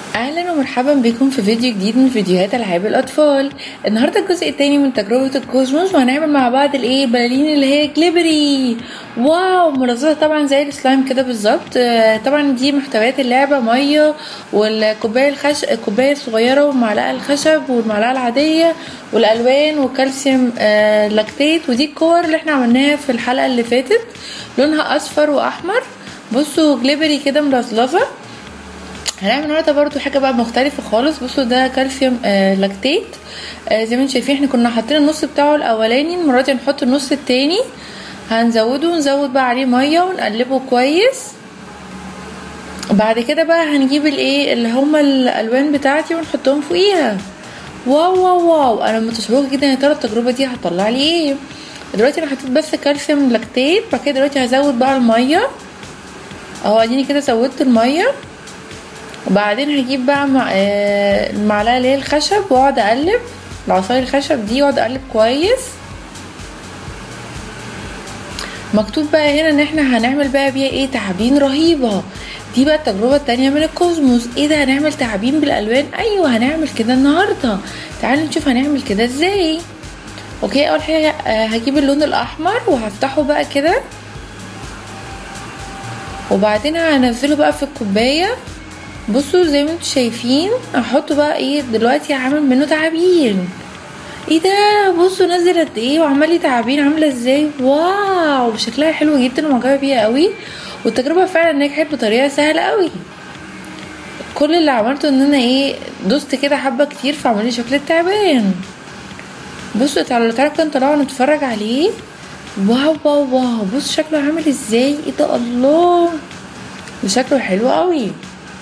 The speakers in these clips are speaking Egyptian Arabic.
اهلا ومرحبا بكم في فيديو جديد من فيديوهات العاب الاطفال النهارده الجزء التاني من تجربه الكوزموس وهنعمل مع بعض الايه بلالين اللي هي جليبري واو مرصوصه طبعا زي السلايم كده بالظبط آه، طبعا دي محتويات اللعبه ميه والكوبايه الخش الكوبايه الصغيره والمعلقه الخشب والمعلقه العاديه والالوان وكالسيوم آه لاكتيت ودي الكور اللي احنا عملناها في الحلقه اللي فاتت لونها اصفر واحمر بصوا جليبري كده ملظلظه هنعمل النهارده برضو حاجه بقى مختلفه خالص بصوا ده كالسيوم آه لاكتيت آه زي ما انتم شايفين احنا كنا حاطين النص بتاعه الاولاني المره دي هنحط النص التاني هنزوده ونزود بقى عليه ميه ونقلبه كويس بعد كده بقى هنجيب الايه اللي هما الالوان بتاعتي ونحطهم فوقيها واو واو واو انا متشوقه جدا يا ترى التجربه دي هتطلع لي ايه دلوقتي انا حطيت بس كالسيوم لاكتيت بعد كده دلوقتي هزود بقى الميه اهو اديني كده زودت الميه وبعدين هجيب بقى مع آه، المعلقه اللي هي الخشب واقعد اقلب العصايه الخشب دي واقعد اقلب كويس مكتوب بقى هنا ان احنا هنعمل بقى بيها ايه تعابين رهيبه دي بقى التجربه التانية من الكوزموس ايه ده هنعمل تعابين بالالوان ايوه هنعمل كده النهارده تعالوا نشوف هنعمل كده ازاي اوكي اول حاجه آه، هجيب اللون الاحمر وهفتحه بقى كده وبعدين هنزله بقى في الكوبايه بصوا زي ما انتم شايفين هحطه بقى ايه دلوقتي هعمل منه تعابين ايه ده بصوا نزل قد ايه وعمل لي تعابين عامله ازاي واو شكلها حلو جدا ومعجبه بيها قوي والتجربه فعلا نجحت بطريقه سهله قوي كل اللي عملته ان انا ايه دوست كده حبه كتير فعمل لي شكل التعبان بصوا تعالوا تعالوا كده نطلعه نتفرج عليه واو واو واو بصوا شكله عامل ازاي ايه ده الله ده شكله حلو قوي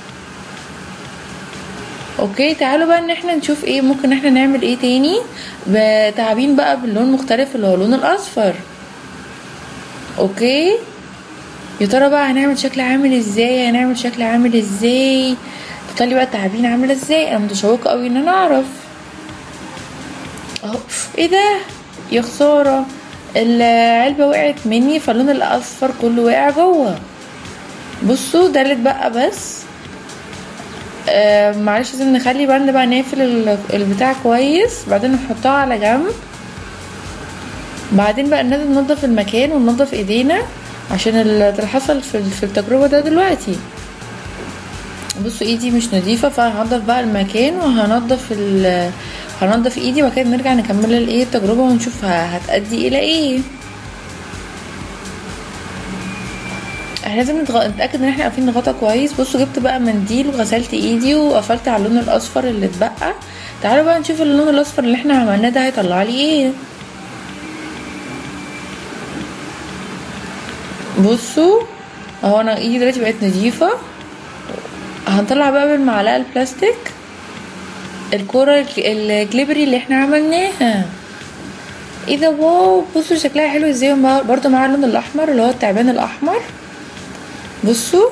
اوكي تعالوا بقى ان احنا نشوف ايه ممكن احنا نعمل ايه تاني بتعابين بقى باللون مختلف اللي هو اللون الاصفر اوكي يا ترى بقى هنعمل شكل عامل ازاي هنعمل شكل عامل ازاي تطلعي بقى التعابين عامله ازاي انا متشوقه قوي ان انا اعرف اهو ايه ده يا خساره العلبه وقعت مني فاللون الاصفر كله وقع جوه بصوا ده اللي اتبقى بس آه معلش لازم نخلي بالنا بقى نقفل ال- البتاع كويس بعدين نحطها على جنب بعدين بقى لازم ننضف المكان وننضف ايدينا عشان ال- اللي حصل في ال- في التجربه ده دلوقتي بصوا ايدي مش نظيفه فهنضف بقى المكان وهنضف ال هنضف ايدي وبعد كده نرجع نكمل الايه التجربه ونشوف ه- هتأدي الى ايه احنا لازم نتغ... نتاكد ان احنا قافلين الغطا كويس بصوا جبت بقى منديل وغسلت ايدي وقفلت على اللون الاصفر اللي اتبقى تعالوا بقى نشوف اللون الاصفر اللي احنا عملناه ده هيطلع لي ايه بصوا اهو انا ايدي دلوقتي بقت نظيفه هنطلع بقى بالمعلقه البلاستيك الكوره الج- الجليبري اللي احنا عملناها ايه ده واو بصوا شكلها حلو ازاي ومع- برضه معاها اللون الاحمر اللي هو التعبان الاحمر بصوا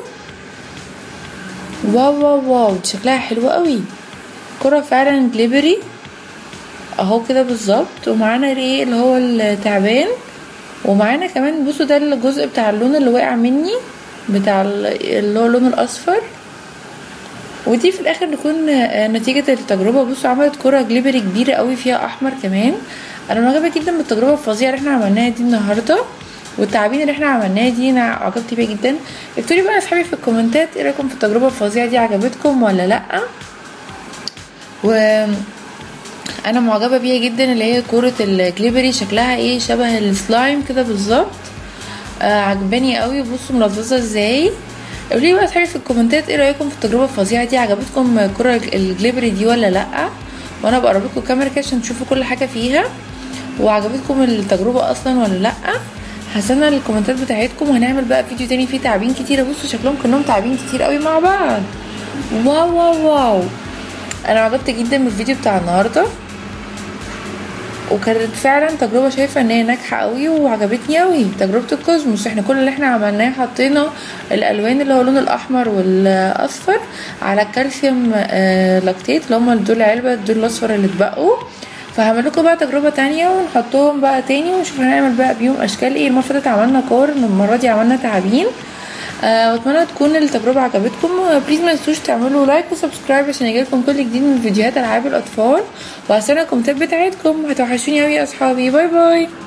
واو واو واو دي شكلها حلو قوي كرة فعلا جليبري اهو كده بالظبط ومعانا ايه اللي هو التعبان ومعانا كمان بصوا ده الجزء بتاع اللون اللي وقع مني بتاع ال- اللي هو اللون الاصفر ودي في الاخر تكون آه، نتيجة التجربة بصوا عملت كرة جليبري كبيرة قوي فيها احمر كمان انا معجبة جدا بالتجربة الفظيعة اللي احنا عملناها دي النهاردة والتعابين اللي احنا عملناها دي انا عجبت بيها جدا اكتبوا لي بقى يا اصحابي في الكومنتات ايه رايكم في التجربة الفظيعة دي عجبتكم ولا لا و انا معجبة بيها جدا اللي هي كرة الجليبري شكلها ايه شبه السلايم كده بالظبط آه عجباني قوي بصوا ملظظه ازاي قولي لي بقى اصحابي في الكومنتات ايه رايكم في التجربه الفظيعه دي عجبتكم الكره الجليبري دي ولا لا وانا بقرب لكم الكاميرا كده عشان تشوفوا كل حاجه فيها وعجبتكم التجربه اصلا ولا لا هستنى الكومنتات بتاعتكم وهنعمل بقى فيديو تاني فيه تعابين كتيره بصوا شكلهم كلهم تعابين كتير قوي مع بعض واو واو واو انا عجبت جدا بالفيديو بتاع النهارده وكانت فعلا تجربه شايفه ان هي ناجحه قوي وعجبتني قوي تجربه الكوزموس احنا كل اللي احنا عملناه حطينا الالوان اللي هو اللون الاحمر والاصفر على الكالسيوم آه، لاكتيت اللي هما دول علبه دول الاصفر اللي اتبقوا فهعمل لكم بقى تجربه تانية ونحطهم بقى تاني ونشوف هنعمل بقى بيهم اشكال ايه المره اللي فاتت عملنا كور المره دي عملنا تعابين آه واتمنى تكون التجربه عجبتكم بليز ما تنسوش تعملوا لايك وسبسكرايب عشان يجيلكم كل جديد من فيديوهات العاب الاطفال وهستنى الكومنتات بتاعتكم هتوحشوني اوي يا اصحابي باي باي